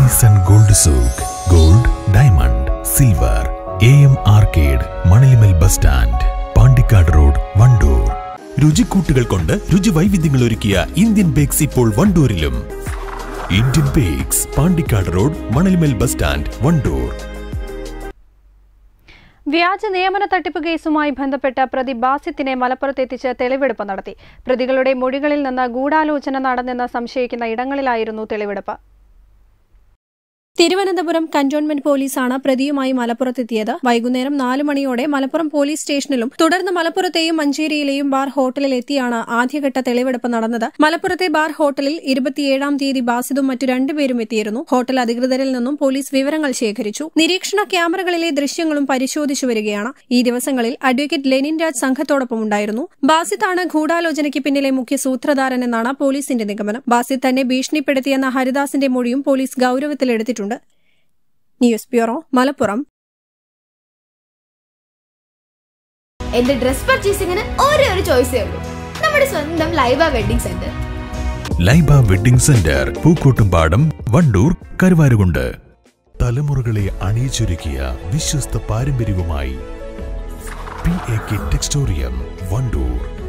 sun gold souk gold diamond silver A M arcade Manalimal bus stand Pandikkad road Wandoor രുചിക്കൂട്ടുകൾ കൊണ്ട് രുചി വൈവിധ്യങ്ങൾ ഒരുക്കിയ ഇന്ത്യൻ ബേക്സ് ഇപ്പോൾ വണ്ടൂരിലും Indian bakes Pandikkad road Manalimal bus stand Wandoor വ്യാജ നിയമന തട്ടിപ്പ് കേസുമായി ബന്ധപ്പെട്ട പ്രതി ബാസിത്തിനെ മലപ്പുറത്തെത്തിച്ച് തെളിവെടുപ്പ് നടത്തി പ്രതികളുടെ മൊഴികളിൽ നിന്ന് ഗൂഢാലോചന നടന്നെന്ന് സംശയിക്കുന്ന ഇടങ്ങളിലായിരുന്നു തെളിവെടുപ്പ് തിരുവനന്തപുരം കന്റോൺമെന്റ് പോലീസാണ് പ്രതിയുമായി മലപ്പുറത്തെത്തിയത് വൈകുന്നേരം നാല് മണിയോടെ മലപ്പുറം പോലീസ് സ്റ്റേഷനിലും തുടർന്ന് മലപ്പുറത്തെയും മഞ്ചേരിയിലെയും ബാർ ഹോട്ടലിൽ എത്തിയാണ് ആദ്യഘട്ട തെളിവെടുപ്പ് നടന്നത് മലപ്പുറത്തെ ബാർ ഹോട്ടലിൽ ഇരുപത്തിയേഴാം തീയതി ബാസിദും മറ്റു രണ്ടുപേരും എത്തിയിരുന്നു ഹോട്ടൽ അധികൃതരിൽ നിന്നും പോലീസ് വിവരങ്ങൾ ശേഖരിച്ചു നിരീക്ഷണ ക്യാമറകളിലെ ദൃശ്യങ്ങളും പരിശോധിച്ചു വരികയാണ് ഈ ദിവസങ്ങളിൽ അഡ്വക്കേറ്റ് ലെനിൻ രാജ് സംഘത്തോടൊപ്പം ഉണ്ടായിരുന്നു ബാസിത്താണ് ഗൂഢാലോചനയ്ക്ക് പിന്നിലെ മുഖ്യ സൂത്രധാരനെന്നാണ് പോലീസിന്റെ നിഗമനം ബാസിത് തന്നെ ഭീഷണിപ്പെടുത്തിയെന്ന ഹരിദാസിന്റെ മൊഴിയും പോലീസ് ഗൌരവത്തിലെടുത്തിട്ടുണ്ട് ന്യൂസ് ബ്യൂറോ മലപ്പുറം എന്റെ ഡ്രസ് പർച്ചേസിംഗിന് ഒരേ ഒരു ചോയ്സേ ഉള്ളൂ നമ്മുടെ സ്വന്തം Laiba wedding centre Laiba wedding centre Pookkottumpadam Wandoor Karuvarakundu തലമുറകളെ അണിയിച്ചൊരുക്കിയ വിശ്വസ്ത പാരമ്പര്യവുമായി P A K textorium Wandoor